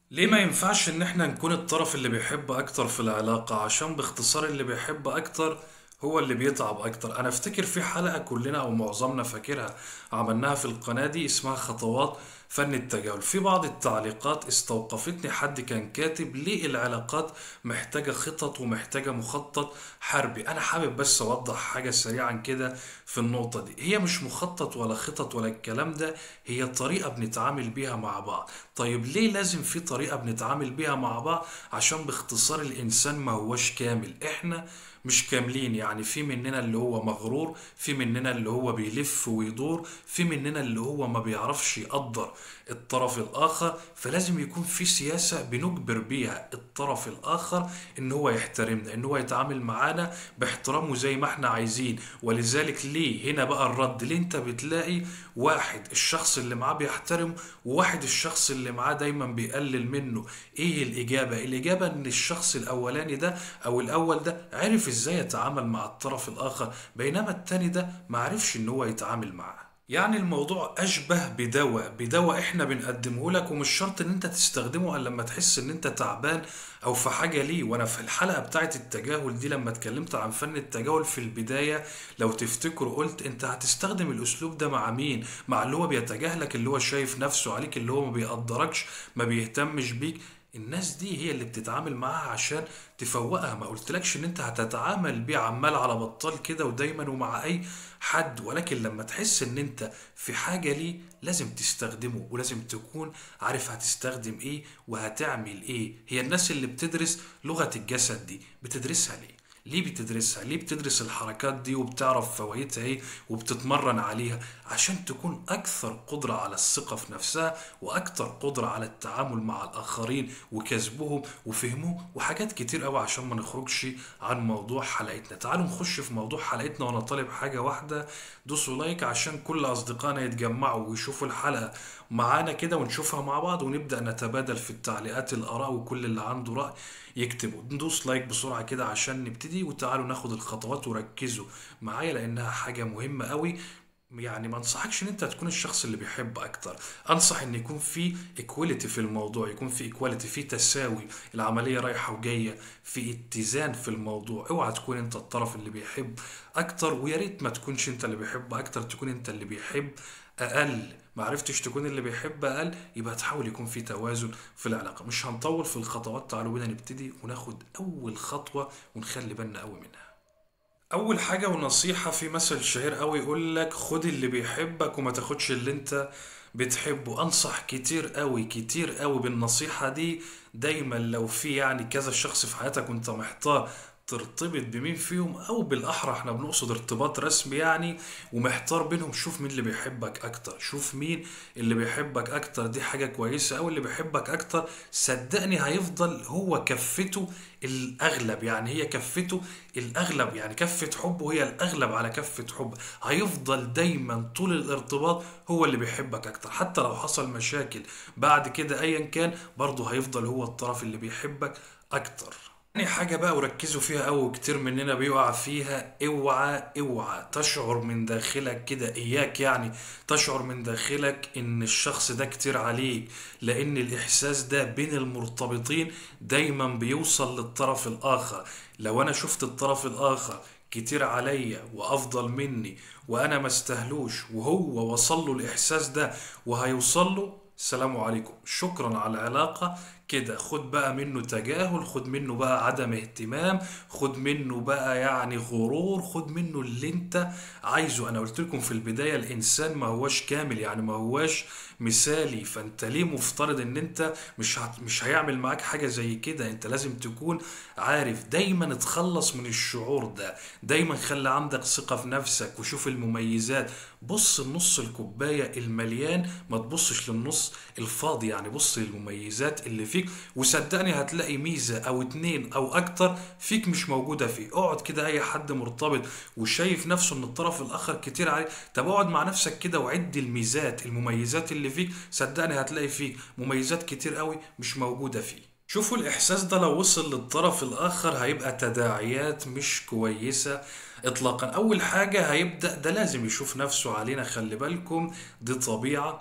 ليه ما ينفعش ان احنا نكون الطرف اللي بيحب اكتر في العلاقة عشان باختصار اللي بيحب اكتر هو اللي بيتعب اكتر انا افتكر في حلقة كلنا او معظمنا فاكرها عملناها في القناة دي اسمها خطوات فن التجاهل في بعض التعليقات استوقفتني حد كان كاتب ليه العلاقات محتاجة خطط ومحتاجة مخطط حربي انا حابب بس اوضح حاجة سريعا كده في النقطة دي هي مش مخطط ولا خطط ولا الكلام ده هي طريقة بنتعامل بيها مع بعض طيب ليه لازم في طريقة بنتعامل بيها مع بعض عشان باختصار الإنسان ما هوش كامل إحنا مش كاملين يعني في مننا اللي هو مغرور في مننا اللي هو بيلف ويدور في مننا اللي هو ما بيعرفش يقدر الطرف الآخر فلازم يكون في سياسة بنجبر بيها الطرف الآخر إن هو يحترمنا إن هو يتعامل معانا باحترامه زي ما إحنا عايزين ولذلك ليه هنا بقى الرد ليه أنت بتلاقي واحد الشخص اللي معاه بيحترم وواحد الشخص اللي معاه دايما بيقلل منه ايه الاجابه الاجابه ان الشخص الاولاني ده او الاول ده عرف ازاي يتعامل مع الطرف الاخر بينما التاني ده معرفش ان هو يتعامل معاه يعني الموضوع اشبه بدواء بدواء احنا بنقدمه لك ومش شرط ان انت تستخدمه الا لما تحس ان انت تعبان او في حاجه ليه وانا في الحلقه بتاعت التجاهل دي لما اتكلمت عن فن التجاهل في البدايه لو تفتكروا قلت انت هتستخدم الاسلوب ده مع مين مع اللي هو بيتجاهلك اللي هو شايف نفسه عليك اللي هو ما بيقدركش ما بيهتمش بيك الناس دي هي اللي بتتعامل معاها عشان تفوقها ما قلتلكش ان انت هتتعامل بيه عمال على بطال كده ودايما ومع اي حد ولكن لما تحس ان انت في حاجة ليه لازم تستخدمه ولازم تكون عارف هتستخدم ايه وهتعمل ايه هي الناس اللي بتدرس لغة الجسد دي بتدرسها ليه ليه بتدرسها ليه بتدرس الحركات دي وبتعرف فوائدها ايه وبتتمرن عليها عشان تكون اكثر قدرة على الثقة في نفسها واكثر قدرة على التعامل مع الاخرين وكسبهم وفهمهم وحاجات كتير قوي عشان ما نخرجش عن موضوع حلقتنا تعالوا نخش في موضوع حلقتنا وانا طالب حاجة واحدة دوسوا لايك عشان كل اصدقائنا يتجمعوا ويشوفوا الحلقة معانا كده ونشوفها مع بعض ونبدأ نتبادل في التعليقات الآراء وكل اللي عنده رأي يكتبوا ندوس لايك بسرعة كده عشان نبتدي وتعالوا ناخد الخطوات وركزوا معايا لأنها حاجة مهمة قوي يعني ما انصحكش ان انت تكون الشخص اللي بيحب اكتر انصح ان يكون في ايكواليتي في الموضوع يكون في ايكواليتي في تساوي العمليه رايحه وجايه في اتزان في الموضوع اوعى تكون انت الطرف اللي بيحب اكتر ويا ريت ما تكونش انت اللي بيحب اكتر تكون انت اللي بيحب اقل ما عرفتش تكون اللي بيحب اقل يبقى تحاول يكون في توازن في العلاقه مش هنطول في الخطوات تعالوا بينا نبتدي وناخد اول خطوه ونخلي بالنا قوي منها اول حاجه ونصيحه في مثل شهير قوي يقول لك خد اللي بيحبك وما تاخدش اللي انت بتحبه انصح كتير قوي كتير قوي بالنصيحه دي دايما لو في يعني كذا شخص في حياتك وانت محتار ترتبط بمين فيهم او بالاحرى احنا بنقصد ارتباط رسمي يعني ومحتار بينهم شوف مين اللي بيحبك اكتر شوف مين اللي بيحبك اكتر دي حاجة كويسة او اللي بيحبك اكتر صدقني هيفضل هو كفته الاغلب يعني هي كفته الاغلب يعني كفة حبه هي الاغلب على كفة حب هيفضل دايما طول الارتباط هو اللي بيحبك اكتر حتى لو حصل مشاكل بعد كده ايا كان برضه هيفضل هو الطرف اللي بيحبك اكتر تاني حاجة بقى وركزوا فيها أوي كتير مننا بيقع فيها اوعى اوعى تشعر من داخلك كده إياك يعني تشعر من داخلك إن الشخص ده كتير عليك لأن الإحساس ده بين المرتبطين دايما بيوصل للطرف الآخر لو أنا شفت الطرف الآخر كتير عليا وأفضل مني وأنا ما استهلوش وهو وصل له الإحساس ده وهيوصل له السلام عليكم شكرا على العلاقة كده خد بقى منه تجاهل خد منه بقى عدم اهتمام خد منه بقى يعني غرور خد منه اللي انت عايزه انا قلت لكم في البداية الانسان ما هوش كامل يعني ما هوش مثالي فانت ليه مفترض ان انت مش هت... مش هيعمل معاك حاجة زي كده انت لازم تكون عارف دايما اتخلص من الشعور ده دايما خلي عندك ثقة في نفسك وشوف المميزات بص لنص الكوباية المليان ما تبصش للنص الفاضي يعني بص للمميزات اللي فيك وصدقني هتلاقي ميزة او اتنين او اكتر فيك مش موجودة فيه اقعد كده اي حد مرتبط وشايف نفسه ان الطرف الاخر كتير عليه طب اقعد مع نفسك كده وعد الميزات المميزات اللي فيك صدقني هتلاقي فيك مميزات كتير قوي مش موجودة فيه شوفوا الإحساس ده لو وصل للطرف الآخر هيبقى تداعيات مش كويسة إطلاقا أول حاجة هيبدأ ده لازم يشوف نفسه علينا خلي بالكم دي طبيعة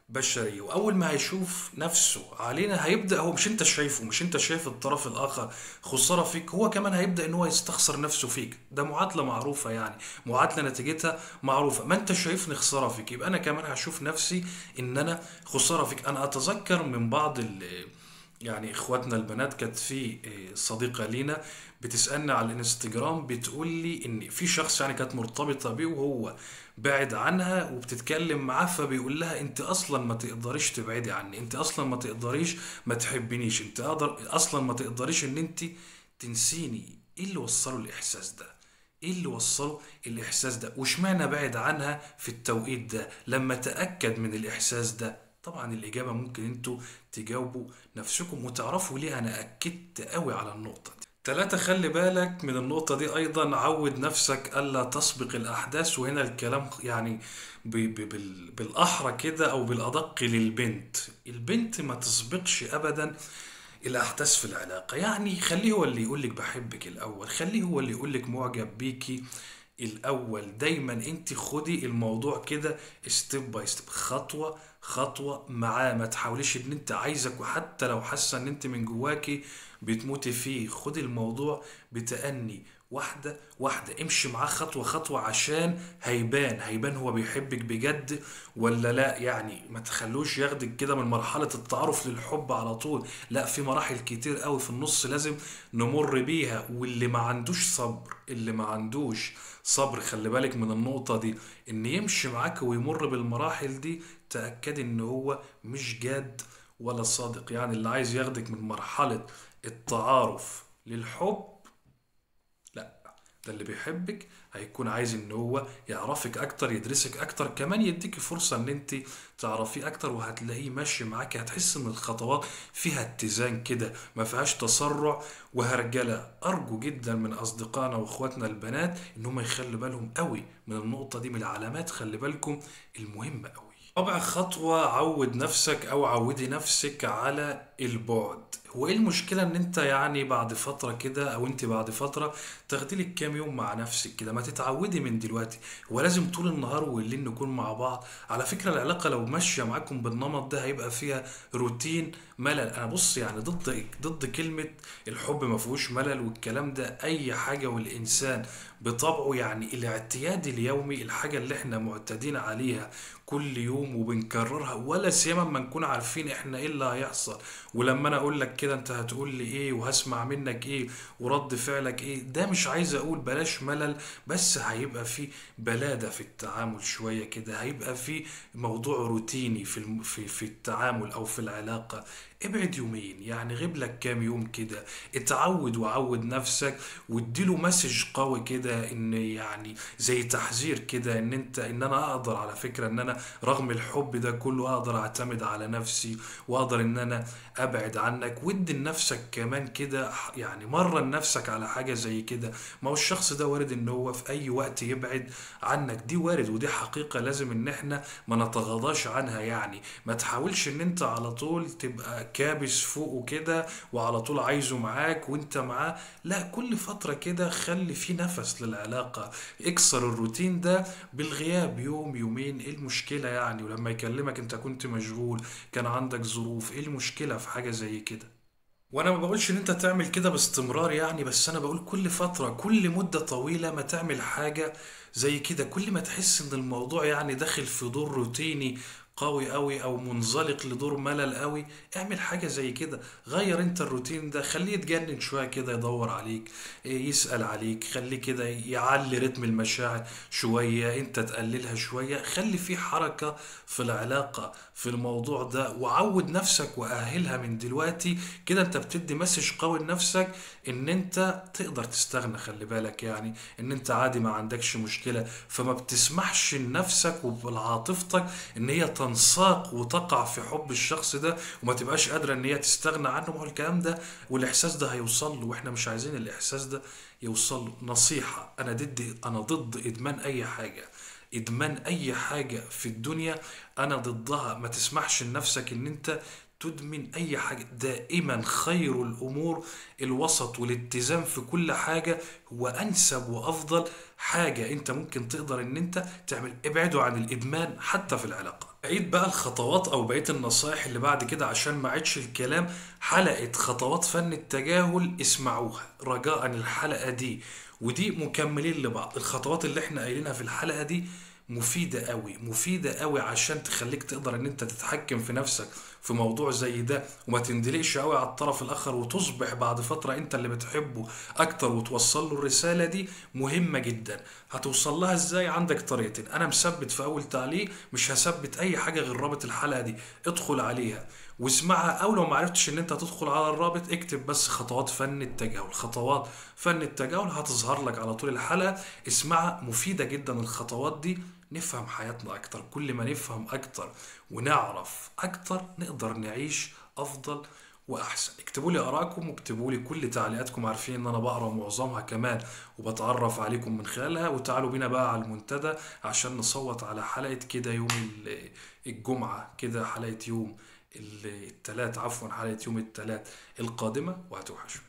بشري واول ما هيشوف نفسه علينا هيبدا هو مش انت شايفه مش انت شايف الطرف الاخر خساره فيك هو كمان هيبدا ان هو يستخسر نفسه فيك ده معادله معروفه يعني معادله نتيجتها معروفه ما انت شايفني خساره فيك يبقى انا كمان هشوف نفسي ان انا خساره فيك انا اتذكر من بعض ال يعني اخواتنا البنات كانت في إيه، صديقة لينا بتسألني على الانستجرام بتقول لي ان في شخص يعني كانت مرتبطة بيه وهو بعد عنها وبتتكلم معاه فبيقول لها انت اصلا ما تقدريش تبعدي عني انت اصلا ما تقدريش ما تحبنيش انت أقدر اصلا ما تقدريش ان انت تنسيني ايه اللي وصله الاحساس ده ايه اللي وصله الاحساس ده واشمعنى بعد عنها في التوقيت ده لما تأكد من الاحساس ده طبعا الإجابة ممكن انتوا تجاوبوا نفسكم وتعرفوا ليه أنا أكدت قوي على النقطة دي تلاتة خلي بالك من النقطة دي أيضا عود نفسك ألا تسبق الأحداث وهنا الكلام يعني ب- ب- بال- بالأحرى كده أو بالأدق للبنت البنت ما تسبقش أبدا الأحداث في العلاقة يعني خليه هو اللي يقولك بحبك الأول خليه هو اللي يقولك معجب بيكي الأول دايما انت خدي الموضوع كده ستيب باي ستيب خطوة خطوة معاه ما تحاوليش ان انت عايزك وحتى لو حاسة ان انت من جواكي بتموتي فيه خدي الموضوع بتأني واحدة واحدة امشي معاه خطوة خطوة عشان هيبان هيبان هو بيحبك بجد ولا لا يعني ما تخلوش ياخدك كده من مرحلة التعارف للحب على طول لا في مراحل كتير قوي في النص لازم نمر بيها واللي ما عندوش صبر اللي ما عندوش صبر خلي بالك من النقطة دي ان يمشي معاك ويمر بالمراحل دي تأكد ان هو مش جاد ولا صادق يعني اللي عايز ياخدك من مرحلة التعارف للحب لا ده اللي بيحبك هيكون عايز ان هو يعرفك اكتر يدرسك اكتر كمان يديك فرصة ان انت تعرفيه اكتر وهتلاقيه ماشي معاك هتحس ان الخطوات فيها اتزان كده ما فيهاش تسرع وهرجلة ارجو جدا من اصدقائنا واخواتنا البنات ان هم يخلوا بالهم قوي من النقطة دي من العلامات خلي بالكم المهمة قوي رابع خطوة عود نفسك أو عودي نفسك على البعد هو إيه المشكلة إن أنت يعني بعد فترة كده أو أنت بعد فترة تاخدي لك كام يوم مع نفسك كده ما تتعودي من دلوقتي هو لازم طول النهار والليل نكون مع بعض على فكرة العلاقة لو ماشية معاكم بالنمط ده هيبقى فيها روتين ملل أنا بص يعني ضد ضد كلمة الحب ما فيهوش ملل والكلام ده أي حاجة والإنسان بطبعه يعني الاعتياد اليومي الحاجة اللي احنا معتادين عليها كل يوم وبنكررها ولا سيما ما نكون عارفين احنا ايه اللي هيحصل ولما انا اقول لك كده انت هتقول لي ايه وهسمع منك ايه ورد فعلك ايه ده مش عايز اقول بلاش ملل بس هيبقى في بلادة في التعامل شوية كده هيبقى في موضوع روتيني في الم- في في التعامل او في العلاقة ابعد يومين يعني غيب لك كام يوم كده اتعود وعود نفسك واديله مسج قوي كده ان يعني زي تحذير كده ان انت ان انا اقدر على فكرة ان انا رغم الحب ده كله اقدر اعتمد على نفسي واقدر ان انا ابعد عنك ودي لنفسك كمان كده يعني مرن نفسك على حاجة زي كده ما هو الشخص ده وارد ان هو في اي وقت يبعد عنك دي وارد ودي حقيقة لازم ان احنا ما نتغاضاش عنها يعني ما تحاولش ان انت على طول تبقى كابس فوقه كده وعلى طول عايزه معاك وانت معاه لا كل فترة كده خلي في نفس للعلاقة اكسر الروتين ده بالغياب يوم يومين ايه المشكلة يعني ولما يكلمك انت كنت مشغول كان عندك ظروف ايه المشكلة في حاجة زي كده وانا ما بقولش ان انت تعمل كده باستمرار يعني بس انا بقول كل فترة كل مدة طويلة ما تعمل حاجة زي كده كل ما تحس ان الموضوع يعني داخل في دور روتيني قوي قوي او منزلق لدور ملل قوي اعمل حاجة زي كده غير انت الروتين ده خليه يتجنن شوية كده يدور عليك إيه، يسأل عليك خليه كده يعلي رتم المشاعر شوية انت تقللها شوية خلي في حركة في العلاقة في الموضوع ده وعود نفسك وأهلها من دلوقتي كده انت بتدي مسج قوي لنفسك ان انت تقدر تستغنى خلي بالك يعني ان انت عادي ما عندكش مشكلة فما بتسمحش لنفسك وبعاطفتك ان هي تنساق وتقع في حب الشخص ده وما تبقاش قادرة ان هي تستغنى عنه ما هو الكلام ده والاحساس ده هيوصل له واحنا مش عايزين الاحساس ده يوصل له نصيحة انا ضد انا ضد ادمان اي حاجة ادمان اي حاجة في الدنيا انا ضدها ما تسمحش لنفسك ان انت تدمن اي حاجة دائما خير الامور الوسط والاتزان في كل حاجة هو انسب وافضل حاجة انت ممكن تقدر ان انت تعمل ابعدوا عن الادمان حتى في العلاقة بقيت بقى الخطوات او بقيت النصايح اللي بعد كده عشان ما عدش الكلام حلقة خطوات فن التجاهل اسمعوها رجاء الحلقة دي ودي مكملين لبعض الخطوات اللي احنا قايلينها في الحلقة دي مفيدة قوي مفيدة قوي عشان تخليك تقدر ان انت تتحكم في نفسك في موضوع زي ده وما تندلقش قوي على الطرف الاخر وتصبح بعد فترة انت اللي بتحبه اكتر وتوصل له الرسالة دي مهمة جدا هتوصل لها ازاي عندك طريقتين انا مثبت في اول تعليق مش هثبت اي حاجة غير رابط الحلقة دي ادخل عليها واسمعها او لو ما عرفتش ان انت تدخل على الرابط اكتب بس خطوات فن التجاهل خطوات فن التجاهل هتظهر لك على طول الحلقة اسمعها مفيدة جدا الخطوات دي نفهم حياتنا اكتر كل ما نفهم اكتر ونعرف اكتر نقدر نعيش افضل واحسن اكتبوا لي ارائكم واكتبوا لي كل تعليقاتكم عارفين ان انا بقرا معظمها كمان وبتعرف عليكم من خلالها وتعالوا بينا بقى على المنتدى عشان نصوت على حلقة كده يوم ال- الجمعة كده حلقة يوم التلات عفوا حلقة يوم التلات القادمة وهتوحشوا